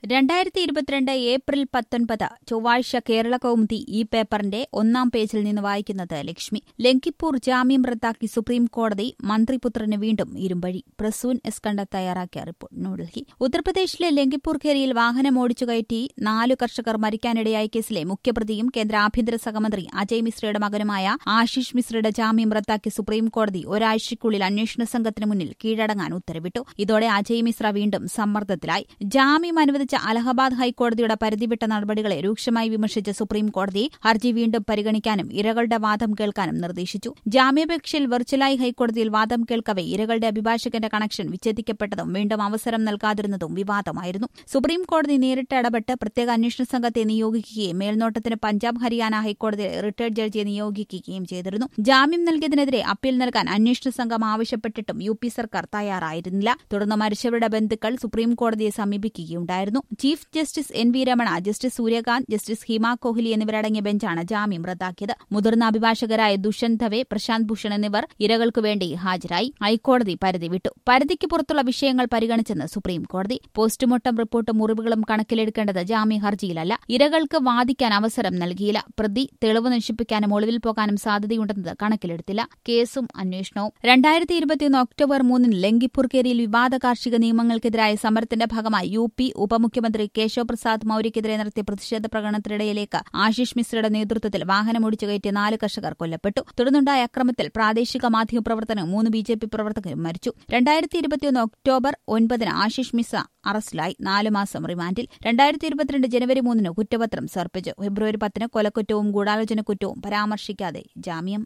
രണ്ടായിരത്തി ഇരുപത്തിരണ്ട് ഏപ്രിൽ പത്തൊൻപത് ചൊവ്വാഴ്ച കേരള കൗമുദി ഈ പേപ്പറിന്റെ ഒന്നാം പേജിൽ നിന്ന് വായിക്കുന്നത് ലക്ഷ്മി ലങ്കിപ്പൂർ ജാമ്യം റദ്ദാക്കി സുപ്രീം കോടതി മന്ത്രിപുത്രന് വീണ്ടും ഇരുമ്പഴി പ്രസൂൻ എസ് കണ്ട തയ്യാറാക്കിയ റിപ്പോർട്ട് ന്യൂഡൽഹി ഉത്തർപ്രദേശിലെ ലങ്കിപ്പൂർ ഖേരിയിൽ വാഹനം ഓടിച്ചു കയറ്റി നാലു കർഷകർ മരിക്കാനിടയായ കേസിലെ മുഖ്യപ്രതിയും കേന്ദ്ര ആഭ്യന്തര സഹമന്ത്രി അജയ് മിശ്രയുടെ മകനുമായ ആശിഷ് മിശ്രയുടെ ജാമ്യം റദ്ദാക്കി സുപ്രീം കോടതി ഒരാഴ്ചയ്ക്കുള്ളിൽ അന്വേഷണ സംഘത്തിന് മുന്നിൽ കീഴടങ്ങാൻ ഉത്തരവിട്ടു ഇതോടെ അജയ് മിശ്ര വീണ്ടും സമ്മർദ്ദത്തിലായി ജാമ്യം അനുവദിച്ച അലഹബാദ് ഹൈക്കോടതിയുടെ പരിധിവിട്ട നടപടികളെ രൂക്ഷമായി വിമർശിച്ച സുപ്രീം കോടതി ഹർജി വീണ്ടും പരിഗണിക്കാനും ഇരകളുടെ വാദം കേൾക്കാനും നിർദ്ദേശിച്ചു ജാമ്യാപേക്ഷയിൽ വെർച്വലായി ഹൈക്കോടതിയിൽ വാദം കേൾക്കവെ ഇരകളുടെ അഭിഭാഷകന്റെ കണക്ഷൻ വിച്ഛേദിക്കപ്പെട്ടതും വീണ്ടും അവസരം നൽകാതിരുന്നതും വിവാദമായിരുന്നു സുപ്രീം കോടതി നേരിട്ട് ഇടപെട്ട് പ്രത്യേക അന്വേഷണ സംഘത്തെ നിയോഗിക്കുകയും മേൽനോട്ടത്തിന് പഞ്ചാബ് ഹരിയാന ഹൈക്കോടതിയിൽ റിട്ടയർഡ് ജഡ്ജിയെ നിയോഗിക്കുകയും ചെയ്തിരുന്നു ജാമ്യം നൽകിയതിനെതിരെ അപ്പീൽ നൽകാൻ അന്വേഷണ സംഘം ആവശ്യപ്പെട്ടിട്ടും യു പി സർക്കാർ തയ്യാറായിരുന്നില്ല തുടർന്ന് മരിച്ചവരുടെ ബന്ധുക്കൾ സുപ്രീം കോടതിയെ സമീപിക്കുകയുണ്ടായിരുന്നു chief justice N V Ramana justice Suryakant justice Hima Kohli എന്നിവരടങ്ങിയ ബെഞ്ചാണ് ജാമ്യം റദ്ദാക്കിയത് മുതിർന്ന അഭിഭാഷകരായ ദുഷ്യന്ത് ദവെ പ്രശാന്ത് ഭൂഷൺ എന്നിവർ ഇരകൾക്കു വേണ്ടി ഹാജരായി ഹൈക്കോടതി പരിധി വിട്ടു പരിധിക്ക് പുറത്തുള്ള വിഷയങ്ങൾ പരിഗണിച്ചെന്ന് സുപ്രീം കോടതി പോസ്റ്റ്മോർട്ടം റിപ്പോർട്ടും മുറിവുകളും കണക്കിലെടുക്കേണ്ടത് ജാമ്യ ഹർജിയിലല്ല ഇരകൾക്ക് വാദിക്കാൻ അവസരം നൽകിയില്ല പ്രതി തെളിവ് നശിപ്പിക്കാനും ഒളിവിൽ പോകാനും സാധ്യതയുണ്ടെന്നത് കണക്കിലെടുത്തില്ല കേസും അന്വേഷണവും രണ്ടായിരത്തി ഇരുപത്തിയൊന്ന് ഒക്ടോബർ മൂന്നിന് ലങ്കിപ്പൂർക്കേരിയിൽ വിവാദ കാർഷിക നിയമങ്ങൾക്കെതിരായ സമരത്തിന്റെ ഭാഗമായി യു പി ഉപമുഖ്യമന്ത്രി കേശവ് പ്രസാദ് മൌര്യക്കെതിരെ നടത്തിയ പ്രതിഷേധ പ്രകടനത്തിനിടയിലേക്ക് ആശിഷ് മിശ്രയുടെ നേതൃത്വത്തിൽ വാഹനം ഓടിച്ചു കയറ്റിയ നാല് കർഷകർ കൊല്ലപ്പെട്ടു തുടർന്നുണ്ടായ അക്രമത്തിൽ പ്രാദേശിക മാധ്യമ പ്രവർത്തകനും മൂന്ന് ബി ജെ പി പ്രവർത്തകരും മരിച്ചു രണ്ടായിരത്തി ഇരുപത്തിയൊന്ന് ഒക്ടോബർ ഒൻപതിന് ആശിഷ് മിശ്ര അറസ്റ്റിലായി നാല് മാസം റിമാൻഡിൽ രണ്ടായിരത്തി ഇരുപത്തിരണ്ട് ജനുവരി മൂന്നിന് കുറ്റപത്രം സമർപ്പിച്ചു ഫെബ്രുവരി പത്തിന് കൊലക്കുറ്റവും ഗൂഢാലോചന കുറ്റവും പരാമർശിക്കാതെ ജാമ്യം